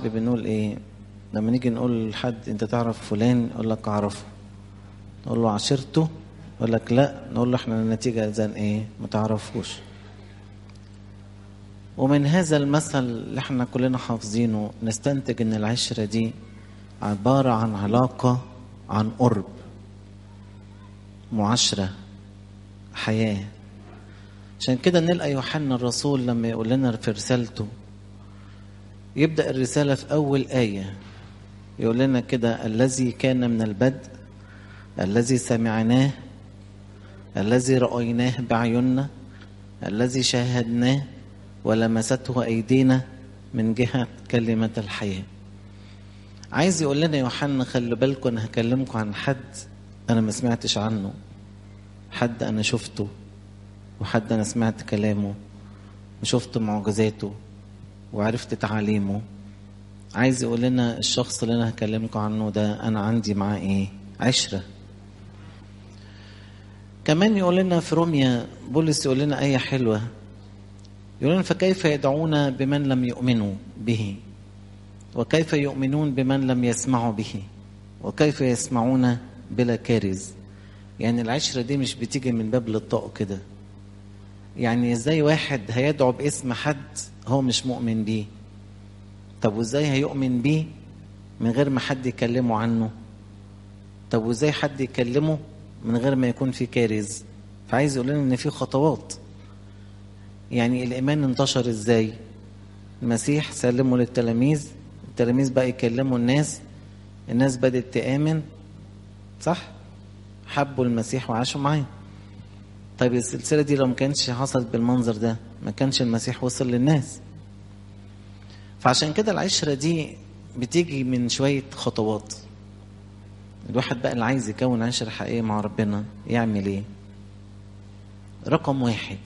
الشعب بنقول ايه لما نيجي نقول لحد انت تعرف فلان يقول لك اعرفه نقول له عشرته يقول لك لا نقول له احنا النتيجة زين ايه ما تعرفوش ومن هذا المثل اللي احنا كلنا حافظينه نستنتج ان العشرة دي عبارة عن علاقة عن قرب معاشرة حياة عشان كده نلقى يوحنا الرسول لما يقول لنا في رسالته يبدأ الرسالة في أول آية يقول لنا كده الذي كان من البدء الذي سمعناه الذي رأيناه بعيوننا الذي شاهدناه ولمسته أيدينا من جهة كلمة الحياة عايز يقول لنا يوحنا خلي بالكم أنا هكلمكم عن حد أنا ما سمعتش عنه حد أنا شفته وحد أنا سمعت كلامه وشفت معجزاته وعرفت تعاليمه عايز يقول لنا الشخص اللي أنا هكلمكم عنه ده أنا عندي معاه إيه عشرة كمان يقول لنا في روميا بولس يقول لنا آية حلوة يقول لنا فكيف يدعون بمن لم يؤمنوا به وكيف يؤمنون بمن لم يسمعوا به وكيف يسمعون بلا كارز يعني العشرة دي مش بتيجي من باب للطاق كده يعني ازاي واحد هيدعو باسم حد هو مش مؤمن بيه طب وازاي هيؤمن بيه من غير ما حد يكلمه عنه طب وازاي حد يكلمه من غير ما يكون في كارز فعايز يقول لنا ان في خطوات يعني الايمان انتشر ازاي المسيح سلمه للتلاميذ التلاميذ بقى يكلموا الناس الناس بدأت تآمن صح حبوا المسيح وعاشوا معاه طيب السلسلة دي لو ما كانتش حصلت بالمنظر ده ما كانش المسيح وصل للناس فعشان كده العشرة دي بتيجي من شوية خطوات الواحد بقى اللي عايز يكون عشرة حقيقية مع ربنا يعمل ايه رقم واحد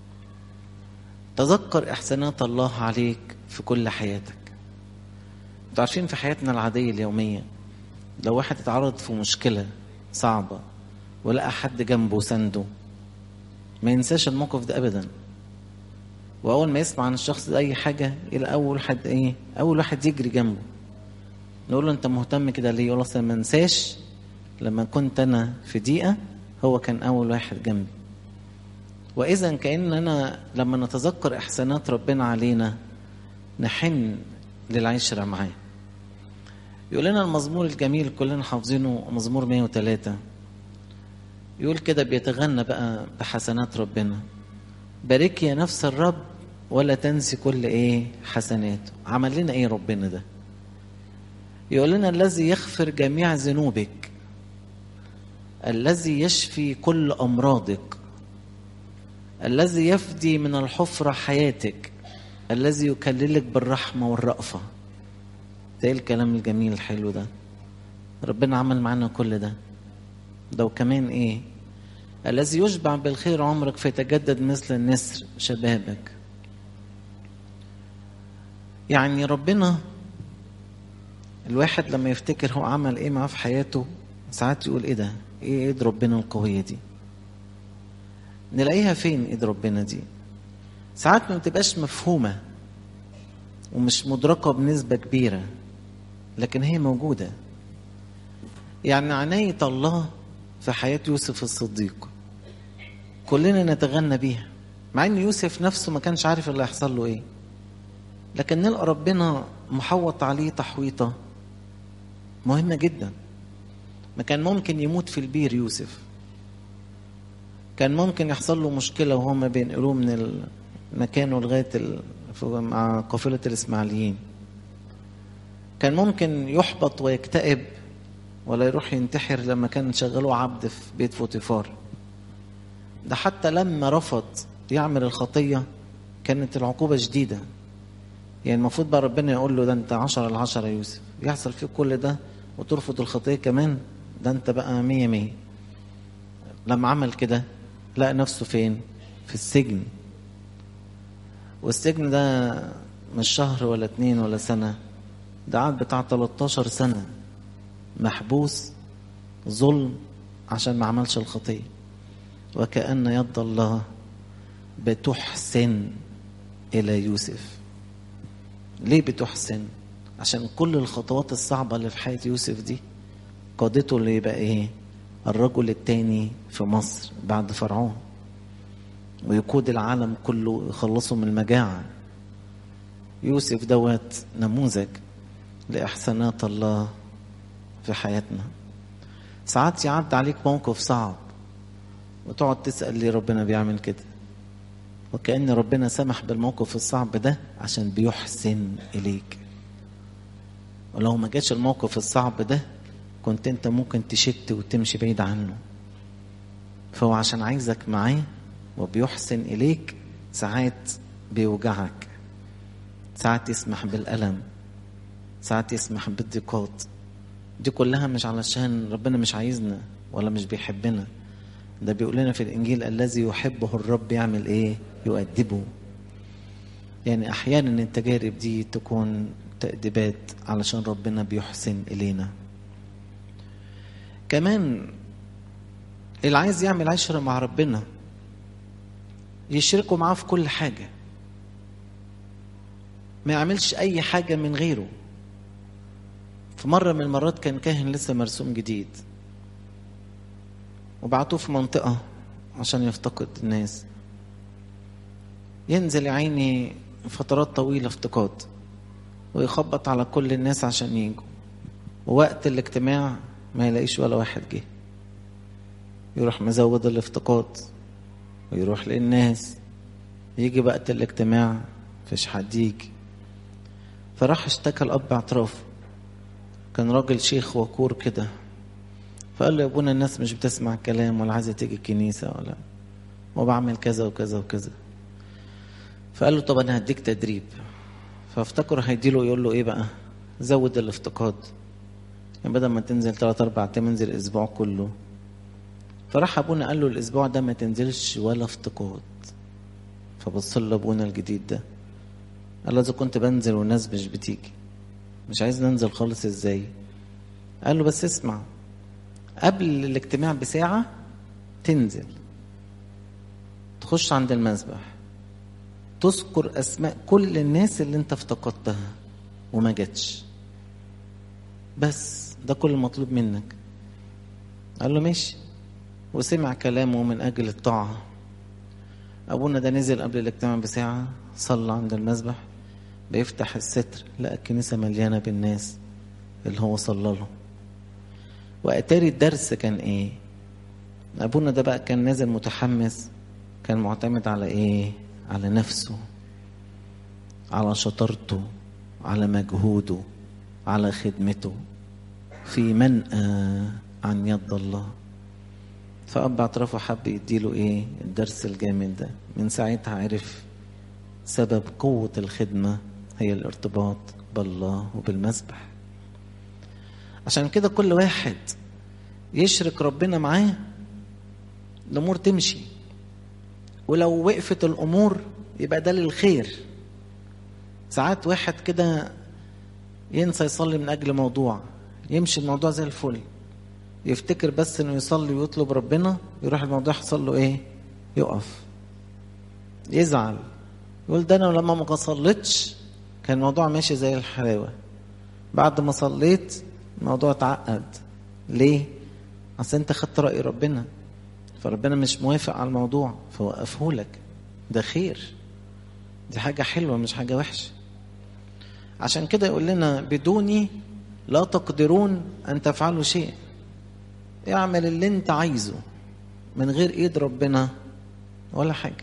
تذكر احسانات الله عليك في كل حياتك انتوا عارفين في حياتنا العادية اليومية لو واحد اتعرض في مشكلة صعبة ولقى حد جنبه سنده ما ينساش الموقف ده ابدا واول ما يسمع عن الشخص ده اي حاجه يلاقي اول حد ايه اول واحد يجري جنبه نقول له انت مهتم كده ليه يقول اصل ما انساش لما كنت انا في ضيقه هو كان اول واحد جنبي واذا كاننا لما نتذكر احسانات ربنا علينا نحن للعشره معاه يقول لنا المزمور الجميل كلنا حافظينه مزمور 103 يقول كده بيتغنى بقى بحسنات ربنا بارك يا نفس الرب ولا تنسي كل ايه حسناته عمل لنا ايه ربنا ده يقول لنا الذي يغفر جميع ذنوبك الذي يشفي كل امراضك الذي يفدي من الحفرة حياتك الذي يكللك بالرحمة والرأفة ده ايه الكلام الجميل الحلو ده ربنا عمل معانا كل ده ده وكمان ايه الذي يشبع بالخير عمرك فيتجدد مثل النسر شبابك يعني ربنا الواحد لما يفتكر هو عمل ايه معاه في حياته ساعات يقول ايه ده ايه ايد ربنا القوية دي نلاقيها فين ايد ربنا دي ساعات ما بتبقاش مفهومة ومش مدركة بنسبة كبيرة لكن هي موجودة يعني عناية الله في حياة يوسف الصديق كلنا نتغنى بيها مع ان يوسف نفسه ما كانش عارف اللي هيحصل له ايه لكن نلقى ربنا محوط عليه تحويطه مهمه جدا ما كان ممكن يموت في البير يوسف كان ممكن يحصل له مشكله وهم بينقلوه من مكانه لغايه ال... مع قافله الاسماعيليين كان ممكن يحبط ويكتئب ولا يروح ينتحر لما كان شغلوه عبد في بيت فوتيفار ده حتى لما رفض يعمل الخطية كانت العقوبة شديدة يعني المفروض بقى ربنا يقول له ده انت عشرة العشرة يا يوسف يحصل فيك كل ده وترفض الخطية كمان ده انت بقى مية مية لما عمل كده لقى نفسه فين في السجن والسجن ده مش شهر ولا اتنين ولا سنة ده قعد بتاع 13 سنة محبوس ظلم عشان ما عملش الخطية وكأن يد الله بتحسن إلى يوسف ليه بتحسن عشان كل الخطوات الصعبة اللي في حياة يوسف دي قادته اللي يبقى ايه الرجل التاني في مصر بعد فرعون ويقود العالم كله يخلصه من المجاعة يوسف دوت نموذج لإحسانات الله في حياتنا ساعات يعد عليك موقف صعب وتقعد تسأل ليه ربنا بيعمل كده وكأن ربنا سمح بالموقف الصعب ده عشان بيحسن إليك ولو ما جاش الموقف الصعب ده كنت انت ممكن تشت وتمشي بعيد عنه فهو عشان عايزك معاه وبيحسن إليك ساعات بيوجعك ساعات يسمح بالألم ساعات يسمح بالضيقات دي كلها مش علشان ربنا مش عايزنا ولا مش بيحبنا ده بيقول لنا في الإنجيل الذي يحبه الرب يعمل إيه يؤدبه يعني أحيانا التجارب دي تكون تأديبات علشان ربنا بيحسن إلينا كمان اللي عايز يعمل عشرة مع ربنا يشركوا معاه في كل حاجة ما يعملش أي حاجة من غيره في مرة من المرات كان كاهن لسه مرسوم جديد وبعتوه في منطقة عشان يفتقد الناس ينزل يا عيني فترات طويلة افتقاد ويخبط على كل الناس عشان يجوا ووقت الاجتماع ما يلاقيش ولا واحد جه يروح مزود الافتقاد ويروح للناس يجي وقت الاجتماع مفيش حد يجي فراح اشتكى الاب اعترافه كان راجل شيخ وكور كده فقال له يا ابونا الناس مش بتسمع الكلام ولا عايزه تيجي الكنيسه ولا وبعمل كذا وكذا وكذا فقال له طب انا هديك تدريب فافتكر هيديله يقول له ايه بقى زود الافتقاد يعني بدل ما تنزل ثلاث اربع ايام انزل الاسبوع كله فراح ابونا قال له الاسبوع ده ما تنزلش ولا افتقاد فبص له ابونا الجديد ده قال له اذا كنت بنزل والناس مش بتيجي مش عايز ننزل خالص ازاي قال له بس اسمع قبل الاجتماع بساعة تنزل تخش عند المسبح تذكر اسماء كل الناس اللي انت افتقدتها وما جاتش بس ده كل المطلوب منك قال له ماشي وسمع كلامه من اجل الطاعه ابونا ده نزل قبل الاجتماع بساعه صلى عند المسبح بيفتح الستر لقى الكنيسه مليانه بالناس اللي هو صلى له واتاري الدرس كان ايه ابونا ده بقى كان نازل متحمس كان معتمد على ايه على نفسه على شطارته على مجهوده على خدمته في منأى عن يد الله فأب اعترافه حب يديله ايه الدرس الجامد ده من ساعتها عرف سبب قوة الخدمة هي الارتباط بالله وبالمسبح عشان كده كل واحد يشرك ربنا معاه الأمور تمشي ولو وقفت الأمور يبقى ده للخير ساعات واحد كده ينسى يصلي من أجل موضوع يمشي الموضوع زي الفل يفتكر بس انه يصلي ويطلب ربنا يروح الموضوع يحصل له ايه يقف يزعل يقول ده انا لما ما صليتش كان الموضوع ماشي زي الحلاوه بعد ما صليت الموضوع اتعقد ليه اصل انت خدت راي ربنا فربنا مش موافق على الموضوع فوقفه لك ده خير دي حاجه حلوه مش حاجه وحشه عشان كده يقول لنا بدوني لا تقدرون ان تفعلوا شيء اعمل اللي انت عايزه من غير ايد ربنا ولا حاجه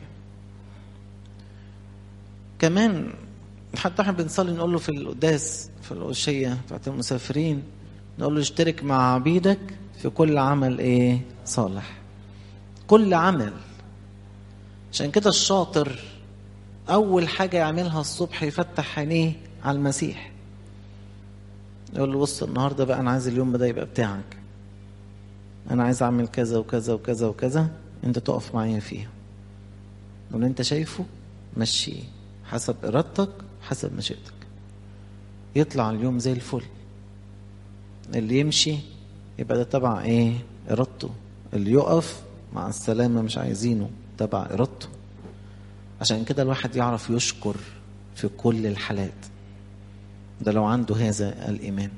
كمان حتى احنا بنصلي نقول له في القداس في الأوشية بتاعت المسافرين نقول له اشترك مع عبيدك في كل عمل ايه صالح كل عمل عشان كده الشاطر أول حاجة يعملها الصبح يفتح عينيه على المسيح يقول له بص النهارده بقى أنا عايز اليوم ده يبقى بتاعك أنا عايز أعمل كذا وكذا وكذا وكذا أنت تقف معايا فيها واللي أنت شايفه مشيه حسب إرادتك حسب مشيئتك يطلع اليوم زي الفل اللي يمشي يبقى ده تبع ايه ارادته اللي يقف مع السلامة مش عايزينه تبع ارادته عشان كده الواحد يعرف يشكر في كل الحالات ده لو عنده هذا الإيمان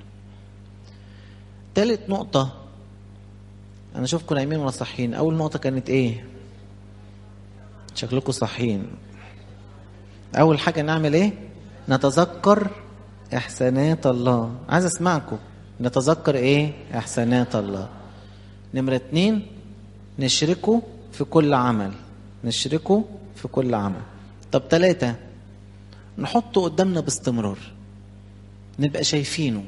تالت نقطة أنا أشوفكم نايمين ولا صاحيين أول نقطة كانت إيه شكلكم صاحيين أول حاجة نعمل إيه نتذكر إحسانات الله عايز أسمعكم نتذكر إيه إحسانات الله نمرة اتنين نشركه في كل عمل نشركه في كل عمل طب تلاتة نحطه قدامنا باستمرار نبقى شايفينه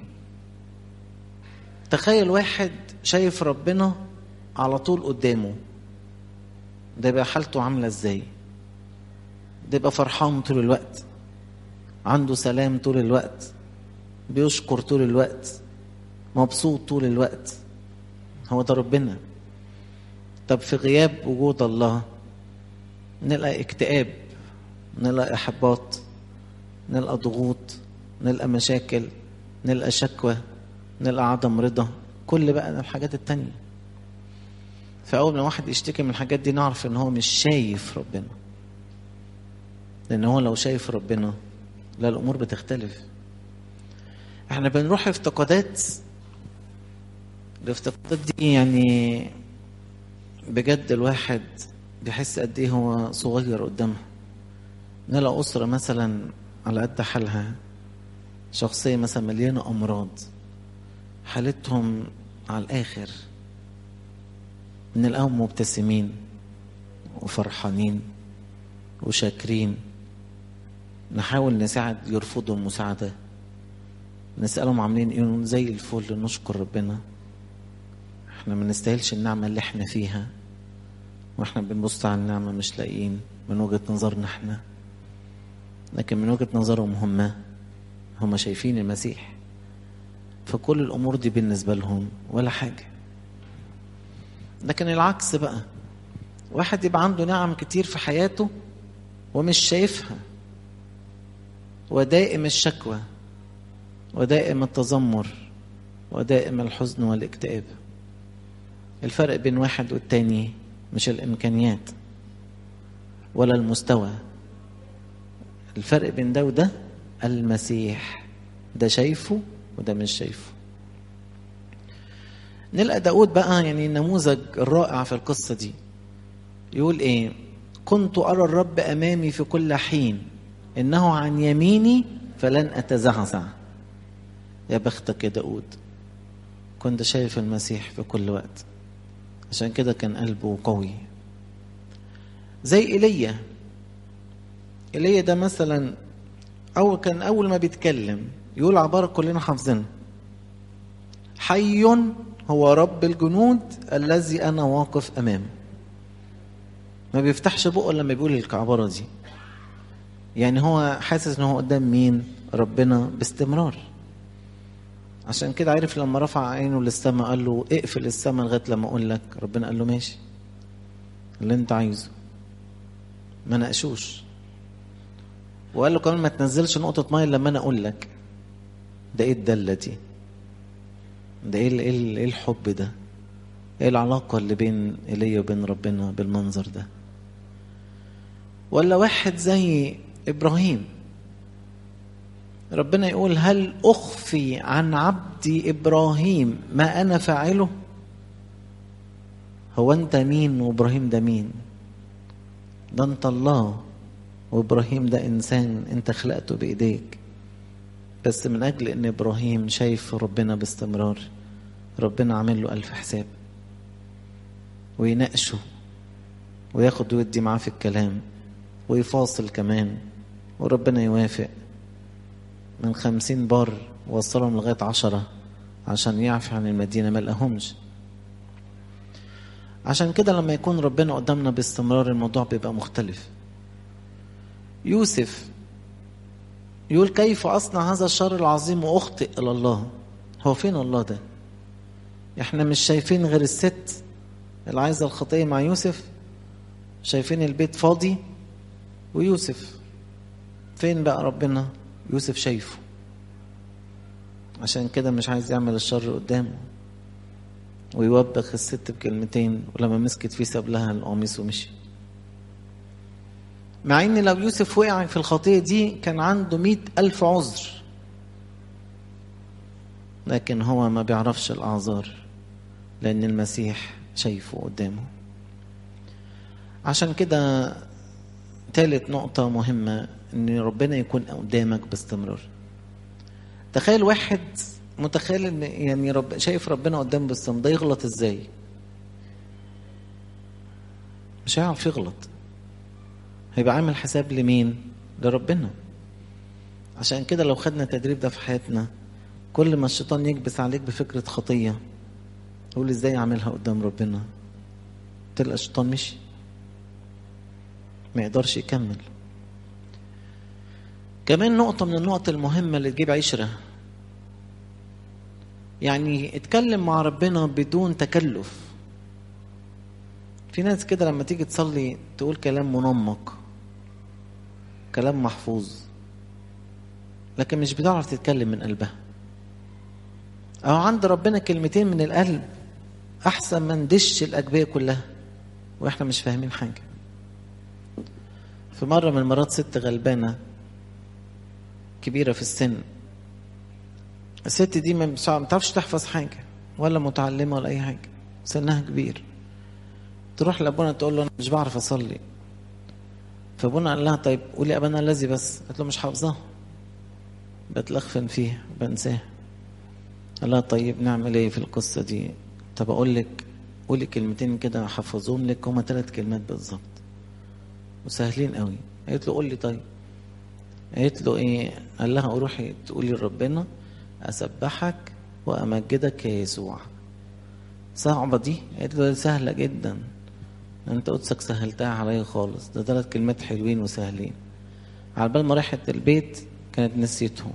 تخيل واحد شايف ربنا على طول قدامه ده يبقى حالته عاملة ازاي ده يبقى فرحان طول الوقت عنده سلام طول الوقت بيشكر طول الوقت مبسوط طول الوقت هو ده ربنا طب في غياب وجود الله نلقى اكتئاب نلقى احباط نلقى ضغوط نلقى مشاكل نلقى شكوى نلقى عدم رضا كل بقى الحاجات التانية فأول ما واحد يشتكي من الحاجات دي نعرف إن هو مش شايف ربنا لأن هو لو شايف ربنا لا الأمور بتختلف احنا بنروح افتقادات الافتقادات دي يعني بجد الواحد بيحس قد ايه هو صغير قدامها نلاقي أسرة مثلا على قد حالها شخصية مثلا مليانة أمراض حالتهم على الآخر نلاقيهم مبتسمين وفرحانين وشاكرين نحاول نساعد يرفضوا المساعدة نسألهم عاملين ايه زي الفل نشكر ربنا احنا ما نستاهلش النعمة اللي احنا فيها واحنا بنبص على النعمة مش لاقيين من وجهة نظرنا احنا لكن من وجهة نظرهم هم هم شايفين المسيح فكل الأمور دي بالنسبة لهم ولا حاجة لكن العكس بقى واحد يبقى عنده نعم كتير في حياته ومش شايفها ودائم الشكوى ودائم التذمر ودائم الحزن والاكتئاب الفرق بين واحد والتاني مش الإمكانيات ولا المستوى الفرق بين ده وده المسيح ده شايفه وده مش شايفه نلقى داود بقى يعني النموذج الرائع في القصة دي يقول ايه كنت أرى الرب أمامي في كل حين إنه عن يميني فلن أتزعزع يا بختك يا داود كنت شايف المسيح في كل وقت عشان كده كان قلبه قوي زي ايليا ايليا ده مثلا أول كان أول ما بيتكلم يقول عبارة كلنا حافظينها حي هو رب الجنود الذي أنا واقف أمامه ما بيفتحش بقه لما بيقول العبارة دي يعني هو حاسس ان هو قدام مين ربنا باستمرار عشان كده عرف لما رفع عينه للسماء قال له اقفل السماء لغايه لما اقول لك ربنا قال له ماشي اللي انت عايزه ما ناقشوش وقال له كمان ما تنزلش نقطه ميه لما انا اقول لك ده ايه الدله دي ده ايه ايه ايه الحب ده ايه العلاقه اللي بين ايليا وبين ربنا بالمنظر ده ولا واحد زي ابراهيم ربنا يقول هل اخفي عن عبدي ابراهيم ما انا فاعله هو انت مين وابراهيم ده مين ده انت الله وابراهيم ده انسان انت خلقته بايديك بس من اجل ان ابراهيم شايف ربنا باستمرار ربنا عامل له الف حساب ويناقشه وياخد ويدي معاه في الكلام ويفاصل كمان وربنا يوافق من خمسين بار وصلهم لغاية عشرة عشان يعفي عن المدينة ما لقاهمش عشان كده لما يكون ربنا قدامنا باستمرار الموضوع بيبقى مختلف يوسف يقول كيف أصنع هذا الشر العظيم وأخطئ إلى الله هو فين الله ده احنا مش شايفين غير الست اللي عايزة الخطية مع يوسف شايفين البيت فاضي ويوسف فين بقى ربنا يوسف شايفه عشان كده مش عايز يعمل الشر قدامه ويوبخ الست بكلمتين ولما مسكت فيه ساب لها القميص ومشي مع ان لو يوسف وقع في الخطية دي كان عنده مئة ألف عذر لكن هو ما بيعرفش الأعذار لأن المسيح شايفه قدامه عشان كده تالت نقطة مهمة إن ربنا يكون قدامك باستمرار تخيل واحد متخيل إن يعني رب شايف ربنا قدامه باستمرار ده يغلط إزاي؟ مش هيعرف يغلط هيبقى عامل حساب لمين؟ لربنا عشان كده لو خدنا التدريب ده في حياتنا كل ما الشيطان يكبس عليك بفكرة خطية قول ازاي اعملها قدام ربنا تلقى الشيطان مشي ما يقدرش يكمل كمان نقطة من النقط المهمة اللي تجيب عشرة يعني اتكلم مع ربنا بدون تكلف في ناس كده لما تيجي تصلي تقول كلام منمق كلام محفوظ لكن مش بتعرف تتكلم من قلبها أو عند ربنا كلمتين من القلب أحسن من دش الأجبية كلها وإحنا مش فاهمين حاجة في مرة من المرات ست غلبانة كبيرة في السن الست دي ما بتعرفش تحفظ حاجة ولا متعلمة ولا أي حاجة سنها كبير تروح لأبونا تقول له أنا مش بعرف أصلي فابونا قال لها طيب قولي أبانا الذي بس قالت له مش حافظاه بتلخفن فيه بنساه قال لها طيب نعمل ايه في القصة دي طب اقول لك قولي كلمتين كده احفظهم لك هما ثلاث كلمات بالظبط وسهلين قوي قالت له قول لي طيب قالت له ايه قال لها روحي تقولي لربنا اسبحك وامجدك يا يسوع صعبة دي قالت له سهلة جدا انت قدسك سهلتها عليا خالص ده ثلاث كلمات حلوين وسهلين على بال ما راحت البيت كانت نسيتهم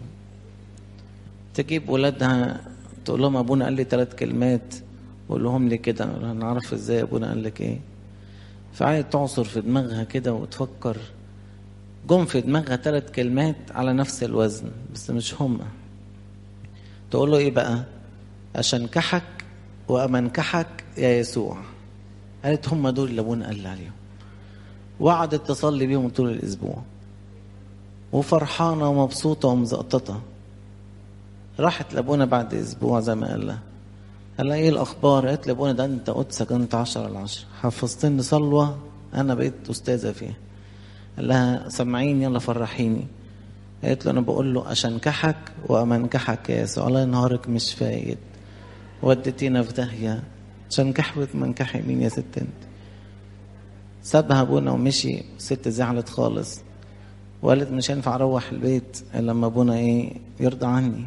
تجيب ولادها تقول لهم ابونا قال لي ثلاث كلمات قول لهم لي كده انا عارف ازاي ابونا قال لك ايه فقعدت تعصر في دماغها كده وتفكر جم في دماغها ثلاث كلمات على نفس الوزن بس مش هما تقول له ايه بقى اشنكحك وامنكحك يا يسوع قالت هم دول اللي ابونا قال لي عليهم وقعدت تصلي بيهم طول الاسبوع وفرحانة ومبسوطة ومزقططة راحت لابونا بعد اسبوع زي ما قال لها قال لها ايه الاخبار قالت لابونا ده انت قدسك انت عشرة على عشرة حفظتني صلوة انا بقيت استاذة فيها قال لها سمعيني يلا فرحيني قالت له انا بقول له اشنكحك وامنكحك يا يسوع الله نهارك مش فايد وديتينا في داهية شنكح وتمنكحي مين يا ست انت سابها ابونا ومشي الست زعلت خالص وقالت مش هينفع اروح البيت الا لما ابونا ايه يرضى عني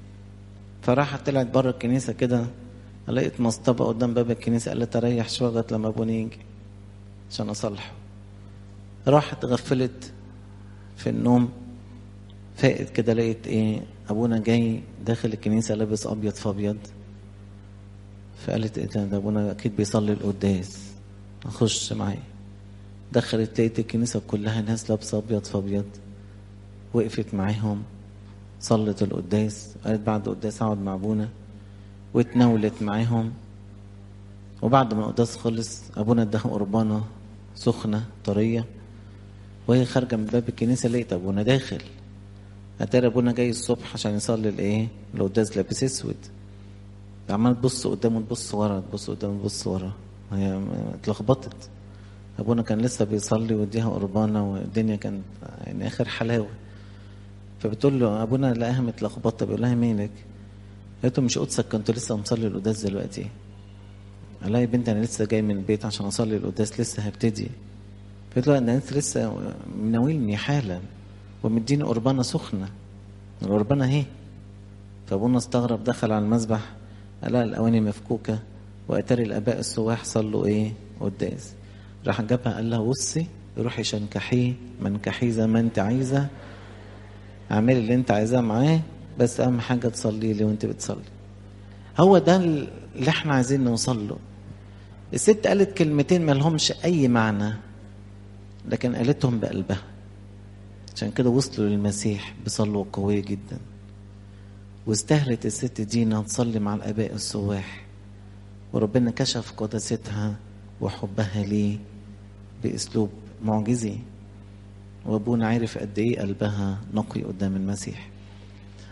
فراحت طلعت بره الكنيسه كده لقيت مصطبه قدام باب الكنيسه قالت اريح شويه لغايه لما ابونا يجي عشان اصلحه راحت غفلت في النوم فاقت كده لقيت ايه ابونا جاي داخل الكنيسه لابس ابيض في ابيض فقالت ايه ده ابونا اكيد بيصلي القداس اخش معاه دخلت لقيت الكنيسة كلها ناس لابسة أبيض في أبيض وقفت معاهم صلت القداس قالت بعد القداس أقعد مع أبونا واتناولت معاهم وبعد ما القداس خلص أبونا اداها قربانة سخنة طرية وهي خارجة من باب الكنيسة لقيت أبونا داخل أتاري أبونا جاي الصبح عشان يصلي الإيه القداس لابس أسود عمال تبص قدامه تبص ورا تبص قدامه تبص ورا هي اتلخبطت ابونا كان لسه بيصلي واديها قربانه والدنيا كانت يعني اخر حلاوه فبتقول له ابونا لقاها متلخبطه بيقول لها مالك قالت له مش قدسك كنت لسه مصلي القداس دلوقتي قال لها يا بنتي انا لسه جاي من البيت عشان اصلي القداس لسه هبتدي قالت له انا انت لسه مناولني حالا ومديني قربانه سخنه القربانه اهي فابونا استغرب دخل على المسبح قال لها الاواني مفكوكه واتاري الاباء السواح صلوا ايه قداس راح جابها قال لها بصي روحي شنكحيه منكحيه زي ما انت عايزه اعملي اللي انت عايزاه معاه بس اهم حاجه تصلي لي وانت بتصلي هو ده اللي احنا عايزين نوصل له الست قالت كلمتين ما لهمش اي معنى لكن قالتهم بقلبها عشان كده وصلوا للمسيح بصلوة قوية جدا واستهلت الست دي انها تصلي مع الاباء السواح وربنا كشف قداستها وحبها ليه باسلوب معجزي وابونا عارف قد ايه قلبها نقي قدام المسيح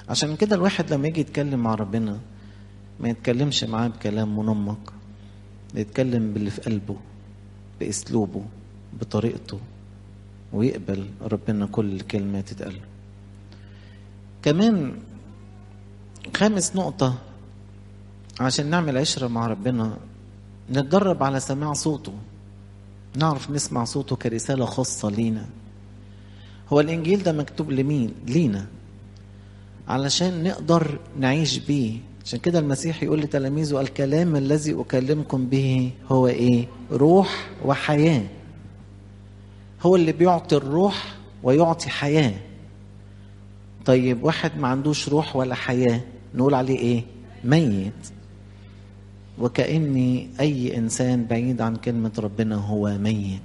عشان كده الواحد لما يجي يتكلم مع ربنا ما يتكلمش معاه بكلام منمق يتكلم باللي في قلبه باسلوبه بطريقته ويقبل ربنا كل كلمه تتقال كمان خامس نقطه عشان نعمل عشره مع ربنا نتدرب على سماع صوته نعرف نسمع صوته كرساله خاصه لينا هو الانجيل ده مكتوب لمين لينا علشان نقدر نعيش بيه عشان كده المسيح يقول لتلاميذه الكلام الذي اكلمكم به هو ايه روح وحياه هو اللي بيعطي الروح ويعطي حياه طيب واحد ما عندوش روح ولا حياه نقول عليه ايه ميت وكاني اي انسان بعيد عن كلمه ربنا هو ميت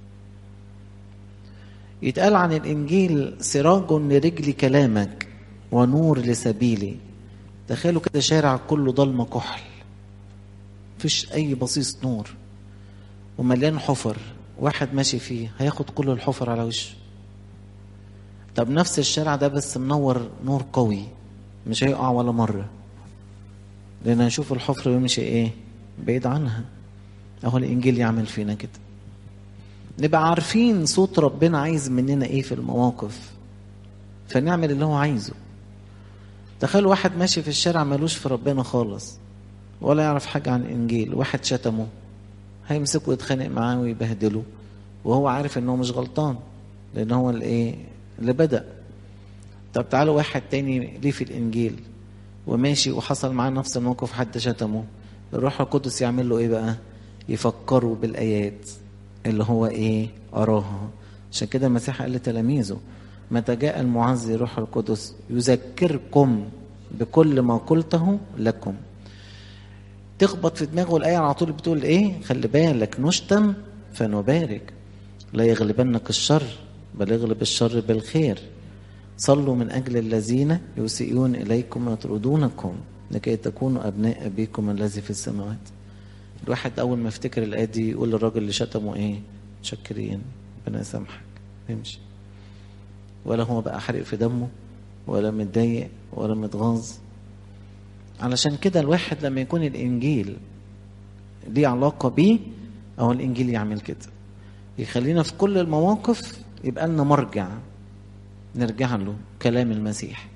يتقال عن الانجيل سراج لرجل كلامك ونور لسبيلي تخيلوا كده شارع كله ضلمه كحل مفيش اي بصيص نور ومليان حفر واحد ماشي فيه هياخد كل الحفر على وشه طب نفس الشارع ده بس منور نور قوي مش هيقع ولا مره لان هنشوف الحفر ويمشي ايه بعيد عنها اهو الانجيل يعمل فينا كده نبقى عارفين صوت ربنا عايز مننا ايه في المواقف فنعمل اللي هو عايزه تخيل واحد ماشي في الشارع ملوش في ربنا خالص ولا يعرف حاجة عن الإنجيل واحد شتمه هيمسكه يتخانق معاه ويبهدله وهو عارف إنه مش غلطان لأن هو الإيه اللي بدأ طب تعالوا واحد تاني ليه في الإنجيل وماشي وحصل معاه نفس الموقف حد شتمه الروح القدس يعمل له إيه بقى يفكروا بالآيات اللي هو إيه أراها عشان كده المسيح قال لتلاميذه متى جاء المعزي روح القدس يذكركم بكل ما قلته لكم تخبط في دماغه الآية على طول بتقول إيه خلي بالك نشتم فنبارك لا يغلبنك الشر بل يغلب الشر بالخير صلوا من أجل الذين يسيئون إليكم ويطردونكم لكي تكونوا أبناء أبيكم الذي في السماوات الواحد أول ما يفتكر الآية دي يقول للراجل اللي شتمه إيه متشكرين ربنا يسامحك امشي ولا هو بقى حرق في دمه ولا متضايق ولا متغاظ علشان كده الواحد لما يكون الانجيل ليه علاقه بيه او الانجيل يعمل كده يخلينا في كل المواقف يبقى لنا مرجع نرجع له كلام المسيح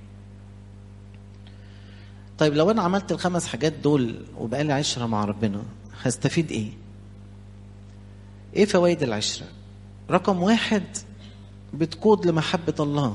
طيب لو انا عملت الخمس حاجات دول وبقى لي عشره مع ربنا هستفيد ايه ايه فوائد العشره رقم واحد بتقود لمحبة الله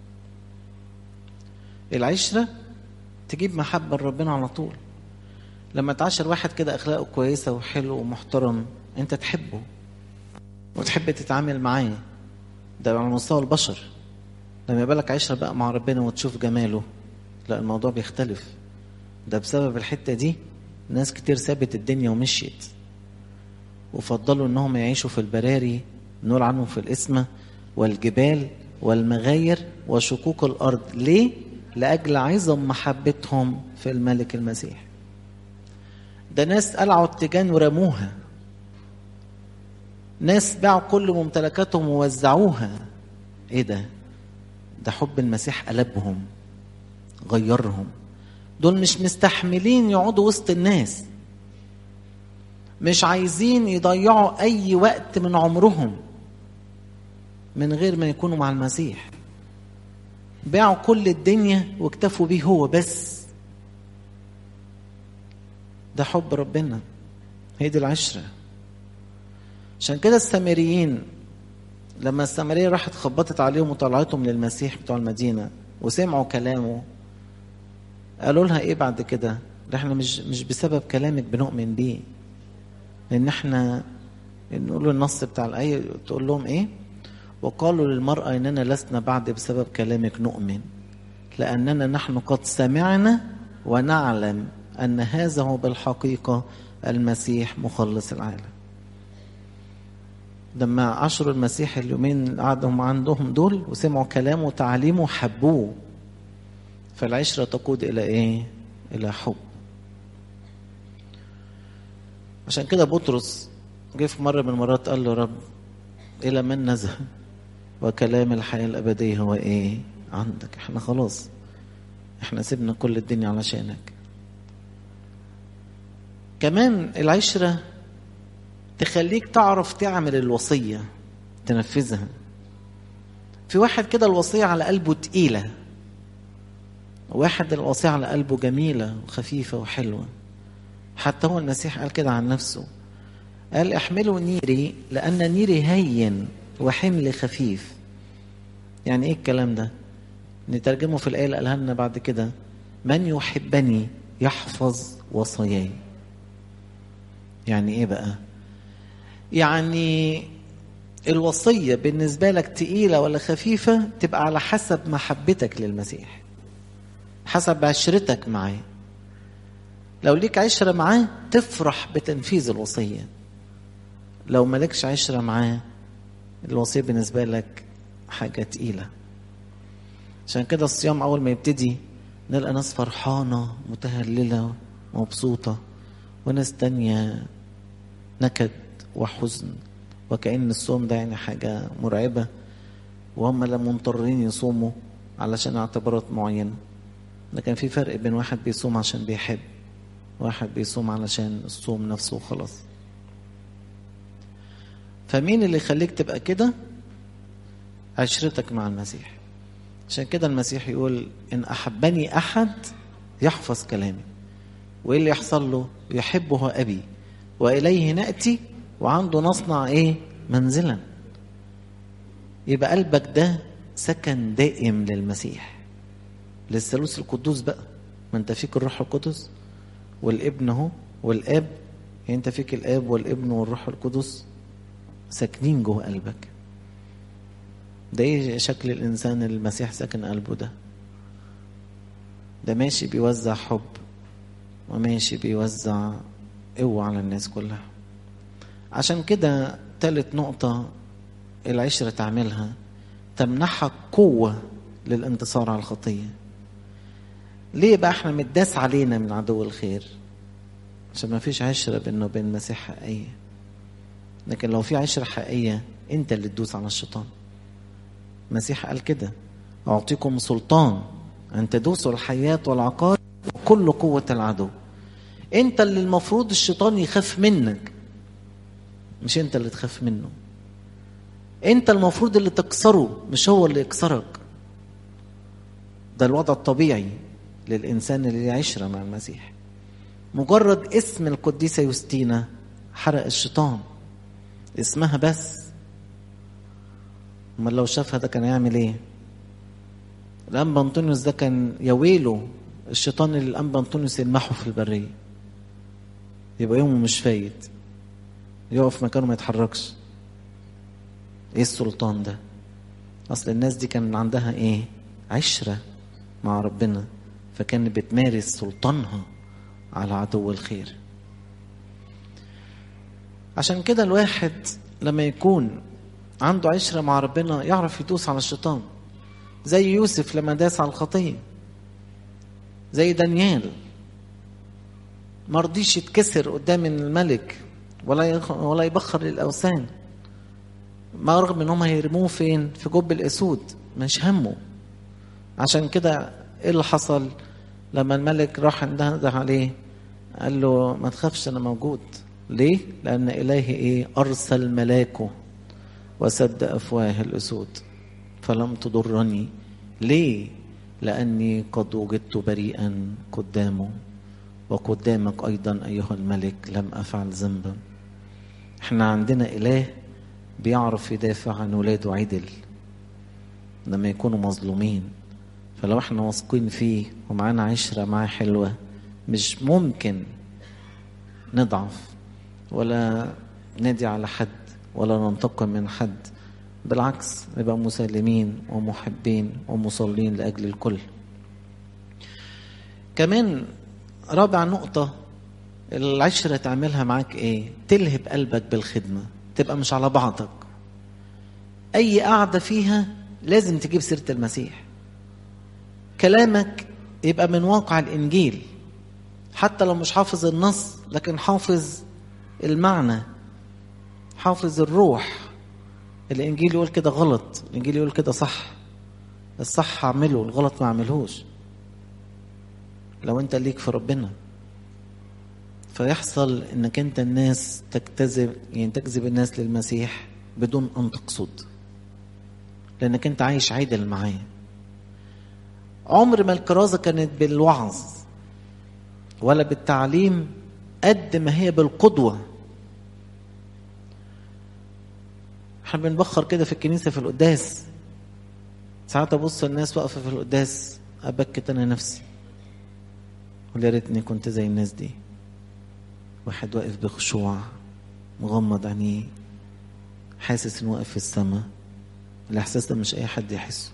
العشرة تجيب محبة لربنا على طول لما تعاشر واحد كده أخلاقه كويسة وحلو ومحترم أنت تحبه وتحب تتعامل معاه ده على مستوى البشر لما يبقى عشرة بقى مع ربنا وتشوف جماله لا الموضوع بيختلف ده بسبب الحتة دي ناس كتير سابت الدنيا ومشيت وفضلوا انهم يعيشوا في البراري نقول عنهم في الاسمه والجبال والمغاير وشقوق الارض ليه لاجل عظم محبتهم في الملك المسيح ده ناس قلعوا التيجان ورموها ناس باعوا كل ممتلكاتهم ووزعوها ايه ده ده حب المسيح قلبهم غيرهم دول مش مستحملين يقعدوا وسط الناس مش عايزين يضيعوا اي وقت من عمرهم من غير ما يكونوا مع المسيح باعوا كل الدنيا واكتفوا بيه هو بس ده حب ربنا هي دي العشرة عشان كده السامريين لما السامرية راحت خبطت عليهم وطلعتهم للمسيح بتوع المدينة وسمعوا كلامه قالوا لها ايه بعد كده ده احنا مش مش بسبب كلامك بنؤمن بيه لان احنا نقول النص بتاع الايه تقول لهم ايه وقالوا للمرأة إننا لسنا بعد بسبب كلامك نؤمن لأننا نحن قد سمعنا ونعلم أن هذا هو بالحقيقة المسيح مخلص العالم لما عشروا المسيح اليومين قعدهم عندهم دول وسمعوا كلامه وتعليمه وحبوه فالعشرة تقود إلى إيه؟ إلى حب عشان كده بطرس جه في مرة من المرات قال له رب إلى من نذهب وكلام الحياة الأبدية هو إيه عندك إحنا خلاص احنا سيبنا كل الدنيا علشانك كمان العشرة تخليك تعرف تعمل الوصية تنفذها في واحد كده الوصية على قلبه تقيلة واحد الوصية على قلبه جميلة وخفيفة وحلوة حتى هو المسيح قال كده عن نفسه قال احملوا نيري لأن نيري هين وحمل خفيف يعني ايه الكلام ده نترجمه في الآية اللي قالها لنا بعد كده من يحبني يحفظ وصاياي يعني ايه بقى يعني الوصية بالنسبة لك تقيلة ولا خفيفة تبقى على حسب محبتك للمسيح حسب عشرتك معاه لو ليك عشرة معاه تفرح بتنفيذ الوصية لو مالكش عشرة معاه الوصية بالنسبة لك حاجة تقيلة عشان كده الصيام أول ما يبتدي نلقى ناس فرحانة متهللة مبسوطة وناس تانية نكد وحزن وكأن الصوم ده يعني حاجة مرعبة وهم لا مضطرين يصوموا علشان اعتبارات معينة لكن في فرق بين واحد بيصوم عشان بيحب واحد بيصوم علشان الصوم نفسه وخلاص فمين اللي يخليك تبقى كده عشرتك مع المسيح عشان كده المسيح يقول إن أحبني أحد يحفظ كلامي وإيه اللي يحصل له يحبه أبي وإليه نأتي وعنده نصنع إيه منزلا يبقى قلبك ده سكن دائم للمسيح للثالوث القدوس بقى ما انت فيك الروح القدس والابن اهو والاب يعني انت فيك الاب والابن والروح القدس ساكنين جوه قلبك ده ايه شكل الانسان اللي المسيح ساكن قلبه ده ده ماشي بيوزع حب وماشي بيوزع قوة على الناس كلها عشان كده تالت نقطة العشرة تعملها تمنحك قوة للانتصار على الخطية ليه بقى احنا متداس علينا من عدو الخير عشان ما فيش عشرة بينه وبين المسيح حقيقية لكن لو في عشرة حقيقية انت اللي تدوس على الشيطان المسيح قال كده أعطيكم سلطان أن تدوسوا الحياة والعقار وكل قوة العدو أنت اللي المفروض الشيطان يخاف منك مش أنت اللي تخاف منه أنت المفروض اللي تكسره مش هو اللي يكسرك ده الوضع الطبيعي للإنسان اللي عشرة مع المسيح مجرد اسم القديسة يوستينا حرق الشيطان اسمها بس امال لو شافها ده كان يعمل ايه الانبا انطونيوس ده كان يويله الشيطان اللي الانبا انطونيوس يلمحه في البريه يبقى يومه مش فايت يقف مكانه ما يتحركش ايه السلطان ده اصل الناس دي كان عندها ايه عشره مع ربنا فكانت بتمارس سلطانها على عدو الخير عشان كده الواحد لما يكون عنده عشرة مع ربنا يعرف يدوس على الشيطان زي يوسف لما داس على الخطية زي دانيال ما رضيش يتكسر قدام الملك ولا ولا يبخر للأوثان ما رغم ان هم هيرموه فين في جب الاسود مش همه عشان كده ايه اللي حصل لما الملك راح انده عليه قال له ما تخافش انا موجود ليه لان الهي ايه ارسل ملاكه وسد افواه الاسود فلم تضرني ليه لاني قد وجدت بريئا قدامه وقدامك ايضا ايها الملك لم افعل ذنبا احنا عندنا اله بيعرف يدافع عن ولاده عدل لما يكونوا مظلومين فلو احنا واثقين فيه ومعانا عشرة معاه حلوة مش ممكن نضعف ولا ندي على حد ولا ننتقم من حد بالعكس نبقى مسالمين ومحبين ومصلين لأجل الكل كمان رابع نقطة العشرة تعملها معاك ايه تلهب قلبك بالخدمة تبقى مش على بعضك اي قعدة فيها لازم تجيب سيرة المسيح كلامك يبقى من واقع الانجيل حتى لو مش حافظ النص لكن حافظ المعنى حافظ الروح الانجيل يقول كده غلط الانجيل يقول كده صح الصح اعمله الغلط ما اعملهوش لو انت ليك في ربنا فيحصل انك انت الناس تجتذب يعني تجذب الناس للمسيح بدون ان تقصد لانك انت عايش عدل معاه عمر ما الكرازه كانت بالوعظ ولا بالتعليم قد ما هي بالقدوه احنا بنبخر كده في الكنيسه في القداس ساعات ابص الناس واقفه في القداس ابكت انا نفسي ويا ريتني كنت زي الناس دي واحد واقف بخشوع مغمض عينيه حاسس انه واقف في السماء الاحساس ده مش اي حد يحسه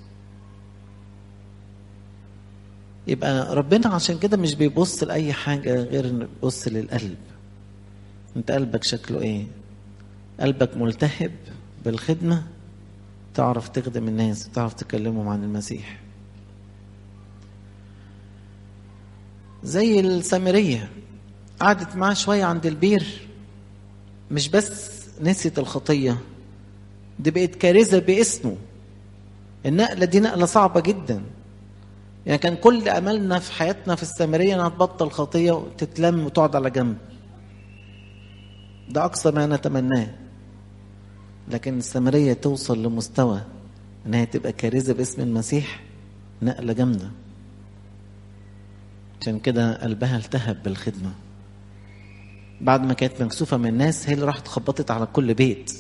يبقى ربنا عشان كده مش بيبص لاي حاجه غير انه بيبص للقلب انت قلبك شكله ايه قلبك ملتهب بالخدمه تعرف تخدم الناس تعرف تكلمهم عن المسيح زي السامريه قعدت معاه شويه عند البير مش بس نسيت الخطيه دي بقت كارثه باسمه النقله دي نقله صعبه جدا يعني كان كل املنا في حياتنا في السامريه انها تبطل خطيه وتتلم وتقعد على جنب ده اقصى ما نتمناه لكن السامريه توصل لمستوى انها تبقى كارثه باسم المسيح نقله جامده عشان كده قلبها التهب بالخدمه بعد ما كانت مكسوفه من الناس هي اللي راحت خبطت على كل بيت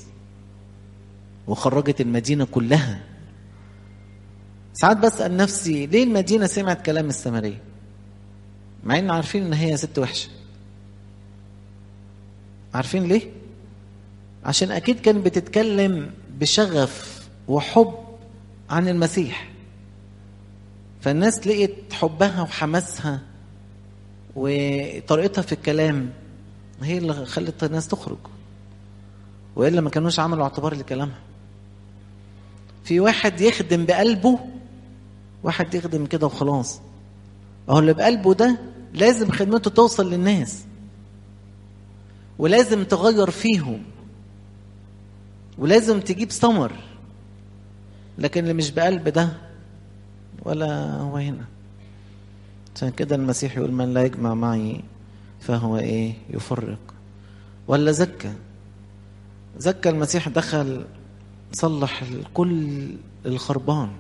وخرجت المدينه كلها ساعات بسال نفسي ليه المدينه سمعت كلام السامريه مع ان عارفين ان هي ست وحشه عارفين ليه عشان اكيد كانت بتتكلم بشغف وحب عن المسيح فالناس لقيت حبها وحماسها وطريقتها في الكلام هي اللي خلت الناس تخرج والا ما كانوش عملوا اعتبار لكلامها في واحد يخدم بقلبه واحد يخدم كده وخلاص اهو اللي بقلبه ده لازم خدمته توصل للناس ولازم تغير فيهم ولازم تجيب ثمر لكن اللي مش بقلب ده ولا هو هنا عشان كده المسيح يقول من لا يجمع معي فهو ايه يفرق ولا زكى زكى المسيح دخل صلح كل الخربان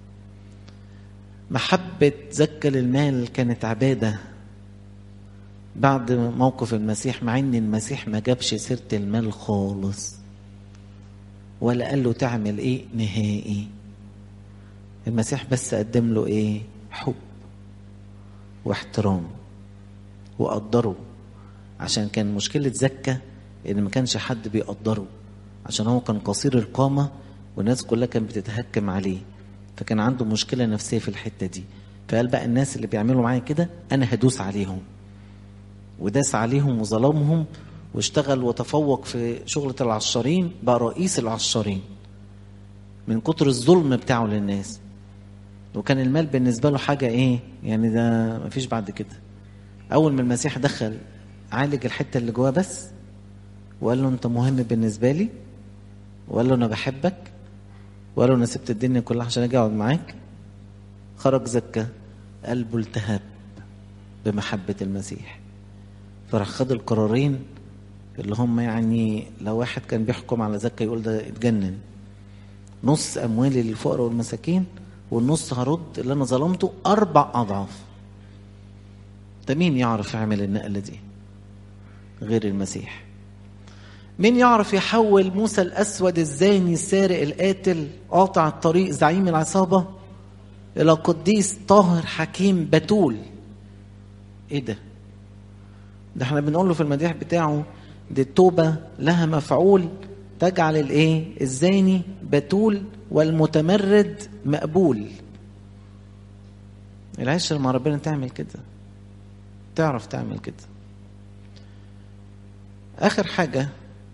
محبة زكى للمال كانت عبادة بعد موقف المسيح مع ان المسيح ما جابش سيرة المال خالص ولا قال له تعمل ايه نهائي المسيح بس قدم له ايه حب واحترام وقدره عشان كان مشكلة زكى ان ما كانش حد بيقدره عشان هو كان قصير القامة والناس كلها كانت بتتهكم عليه فكان عنده مشكلة نفسية في الحتة دي فقال بقى الناس اللي بيعملوا معايا كده انا هدوس عليهم وداس عليهم وظلمهم واشتغل وتفوق في شغلة العشارين بقى رئيس العشارين من كتر الظلم بتاعه للناس وكان المال بالنسبة له حاجة ايه يعني ده مفيش بعد كده اول ما المسيح دخل عالج الحتة اللي جواه بس وقال له انت مهم بالنسبة لي وقال له انا بحبك وقال له انا سبت الدنيا كلها عشان اجي اقعد معاك خرج زكى قلبه التهب بمحبة المسيح فراح خد القرارين اللي هم يعني لو واحد كان بيحكم على زكى يقول ده اتجنن نص اموالي للفقراء والمساكين والنص هرد اللي انا ظلمته اربع اضعاف ده مين يعرف يعمل النقله دي غير المسيح مين يعرف يحول موسى الاسود الزاني السارق القاتل قاطع الطريق زعيم العصابه الى قديس طاهر حكيم بتول ايه ده ده احنا بنقول له في المديح بتاعه دي التوبه لها مفعول تجعل الايه الزاني بتول والمتمرد مقبول العشرة مع ربنا تعمل كده تعرف تعمل كده اخر حاجة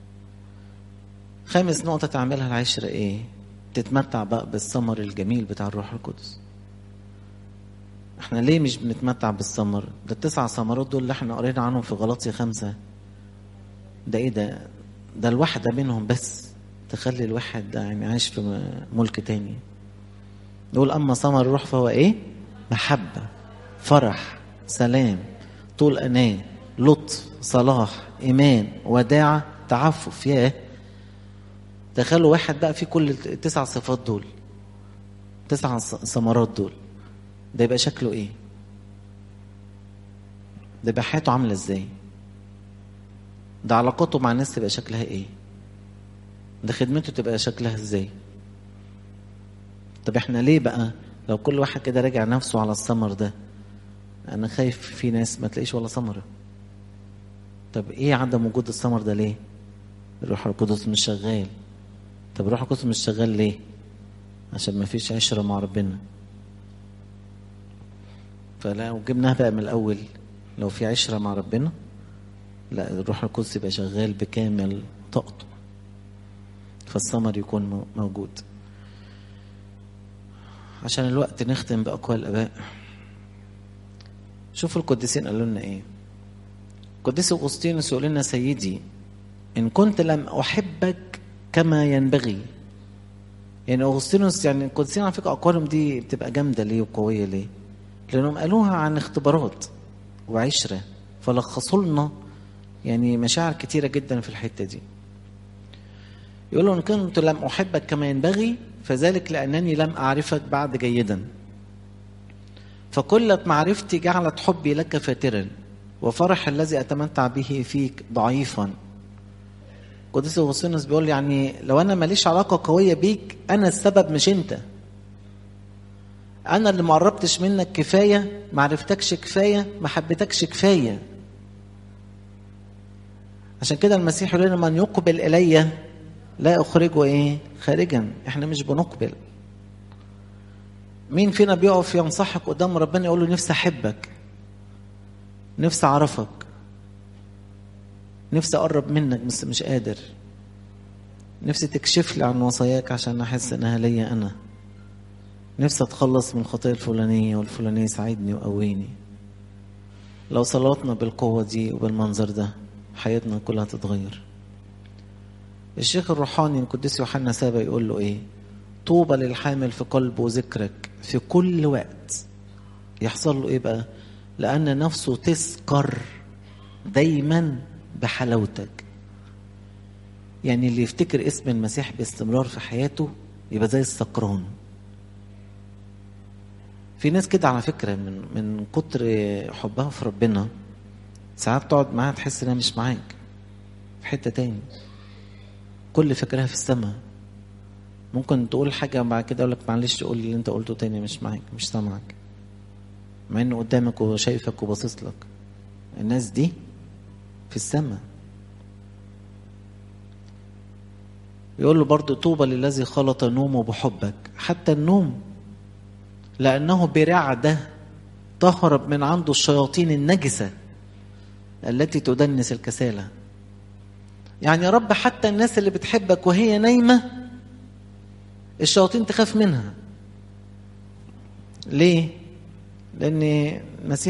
خامس نقطة تعملها العشرة ايه تتمتع بقى بالثمر الجميل بتاع الروح القدس احنا ليه مش بنتمتع بالثمر ده التسع ثمرات دول اللي احنا قرينا عنهم في غلطية خمسة ده ايه ده ده الواحدة منهم بس تخلي الواحد ده يعني عايش في ملك تاني يقول أما ثمر الروح فهو إيه؟ محبة فرح سلام طول أناه لطف صلاح إيمان وداعة تعفف ياه تخيلوا واحد بقى فيه كل التسع صفات دول تسع ثمرات دول ده يبقى شكله ايه ده يبقى حياته عامله ازاي ده علاقاته مع الناس تبقى شكلها ايه ده خدمته تبقى شكلها ازاي طب احنا ليه بقى لو كل واحد كده راجع نفسه على الثمر ده انا خايف في ناس ما تلاقيش ولا ثمره طب ايه عدم وجود الثمر ده ليه الروح القدس مش شغال طب الروح القدس مش شغال ليه عشان ما فيش عشرة مع ربنا فلو جبناها بقى من الأول لو في عشرة مع ربنا لا الروح القدس يبقى شغال بكامل طاقته فالثمر يكون موجود عشان الوقت نختم بأقوال الآباء شوفوا القديسين قالوا لنا إيه قديس أغسطينوس يقول لنا سيدي إن كنت لم أحبك كما ينبغي يعني أغسطينوس يعني القديسين على فكرة أقوالهم دي بتبقى جامدة ليه وقوية ليه؟ لأنهم قالوها عن اختبارات وعشرة فلخصوا لنا يعني مشاعر كتيرة جدا في الحتة دي يقولوا إن كنت لم أحبك كما ينبغي فذلك لأنني لم أعرفك بعد جيدا فكلة معرفتي جعلت حبي لك فاترا وفرح الذي أتمتع به فيك ضعيفا قديس اغسطينوس بيقول يعني لو انا ماليش علاقه قويه بيك انا السبب مش انت انا اللي ما قربتش منك كفايه ما عرفتكش كفايه ما حبيتكش كفايه عشان كده المسيح يقول لنا من يقبل الي لا اخرجه ايه خارجا احنا مش بنقبل مين فينا بيقف ينصحك قدام ربنا يقول له نفسي احبك نفسي اعرفك نفسي اقرب منك بس مش قادر نفسي تكشف لي عن وصاياك عشان احس انها ليا انا نفسي اتخلص من الخطيه الفلانيه والفلانيه ساعدني وقويني لو صلاتنا بالقوه دي وبالمنظر ده حياتنا كلها تتغير الشيخ الروحاني القديس يوحنا سابا يقول له ايه طوبى للحامل في قلبه ذكرك في كل وقت يحصل له ايه بقى لان نفسه تسكر دايما بحلاوتك يعني اللي يفتكر اسم المسيح باستمرار في حياته يبقى زي السكران في ناس كده على فكرة من من كتر حبها في ربنا ساعات تقعد معاها تحس انها مش معاك في حتة تاني كل فكرها في السماء ممكن تقول حاجة بعد كده اقول لك معلش تقول اللي انت قلته تاني مش معاك مش سامعك مع انه قدامك وشايفك وباصص لك الناس دي في السماء يقول له برضه طوبى للذي خلط نومه بحبك حتى النوم لأنه برعدة تهرب من عنده الشياطين النجسة التي تدنس الكسالى يعني يا رب حتى الناس اللي بتحبك وهي نايمة الشياطين تخاف منها ليه؟ لأن المسيح